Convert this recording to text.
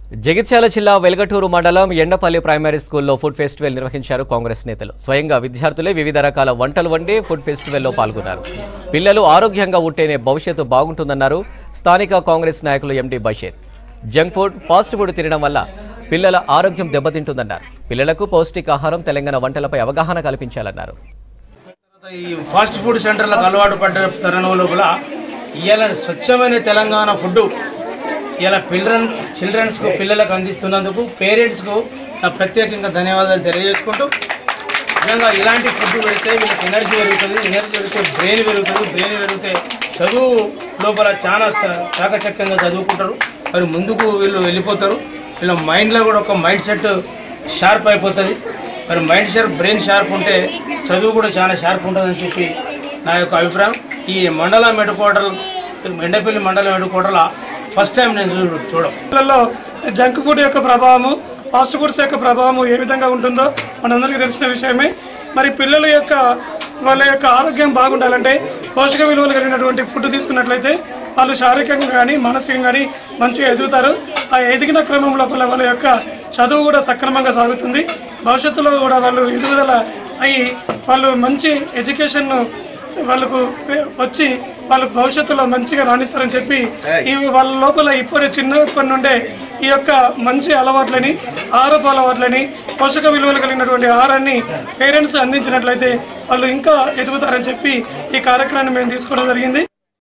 జగిత్యాల జిల్లా వెలగటూరు మండలం ఎండపల్లి ప్రైమరీ స్కూల్లో ఫుడ్ ఫెస్టివల్ నిర్వహించారు కాంగ్రెస్ నేతలు స్వయంగా విద్యార్థులే వివిధ రకాల వంటలు వండి ఫుడ్ ఫెస్టివల్లో పాల్గొన్నారు పిల్లలు ఆరోగ్యంగా ఉంటేనే భవిష్యత్తు బాగుంటుందన్నారు స్థానిక కాంగ్రెస్ నాయకులు MD Basheer junk food fast food తినడం వల్ల పిల్లల ఆరోగ్యం దెబ్బతింటుందన్నారు పిల్లలకు పౌష్టికాహారం తెలంగాణ వంటలపై అవగాహన కల్పించాలన్నారు ఈ ఫాస్ట్ ఫుడ్ సెంటర్లకు అలవాటు పడ్డ తరుణం లోపల ఇవాళ స్వచ్ఛమైన తెలంగాణ ఫుడ్ ఇలా పిల్డ్రన్ చిల్డ్రన్స్కు పిల్లలకు అందిస్తున్నందుకు పేరెంట్స్కు నా ప్రత్యేకంగా ధన్యవాదాలు తెలియజేసుకుంటూ నిజంగా ఇలాంటి ఫుడ్ పెడితే వీళ్ళకి ఎనర్జీ పెరుగుతుంది ఎనర్జీ పెరిగితే బ్రెయిన్ పెరుగుతుంది బ్రెయిన్ పెరిగితే చదువు లోపల చాలా చ- చాకచక్యంగా చదువుకుంటారు మరి ముందుకు వీళ్ళు వెళ్ళిపోతారు వీళ్ళ మైండ్లో కూడా ఒక మైండ్ సెట్ షార్ప్ అయిపోతుంది మరి మైండ్ షార్ప్ బ్రెయిన్ షార్ప్ ఉంటే చదువు కూడా చాలా షార్ప్ ఉంటుందని చెప్పి నా యొక్క అభిప్రాయం ఈ మండలం హెడ్ క్వార్టర్ ఎండపల్లి మండలం హెడ్ క్వార్టర్లో ఫస్ట్ టైం నేను చూడ చూడం పిల్లల్లో జంక్ ఫుడ్ యొక్క ప్రభావము ఫాస్ట్ ఫుడ్స్ యొక్క ప్రభావము ఏ విధంగా ఉంటుందో మనందరికీ తెలిసిన విషయమే మరి పిల్లల యొక్క వాళ్ళ యొక్క ఆరోగ్యం బాగుండాలంటే పోషక విలువలు కలిగినటువంటి ఫుడ్ తీసుకున్నట్లయితే వాళ్ళు శారీరకంగా కానీ మానసికంగా కానీ మంచిగా ఎదుగుతారు ఆ ఎదిగిన క్రమం లోపల వాళ్ళ యొక్క చదువు కూడా సక్రమంగా సాగుతుంది భవిష్యత్తులో కూడా వాళ్ళు ఎదుగుదల అయ్యి వాళ్ళు మంచి ఎడ్యుకేషన్ను వాళ్ళకు పే- వచ్చి వాళ్ళు భవిష్యత్తులో మంచిగా రాణిస్తారని చెప్పి ఈ వాళ్ళ లోపల ఇప్పుడే చిన్నప్పటి నుండే ఈ యొక్క మంచి అలవాట్లని ఆహారపు అలవాట్లని పోషక విలువలు కలిగినటువంటి ఆహారాన్ని పేరెంట్స్ అందించినట్లయితే వాళ్ళు ఇంకా ఎదుగుతారని చెప్పి ఈ కార్యక్రమాన్ని మేము తీసుకోవడం జరిగింది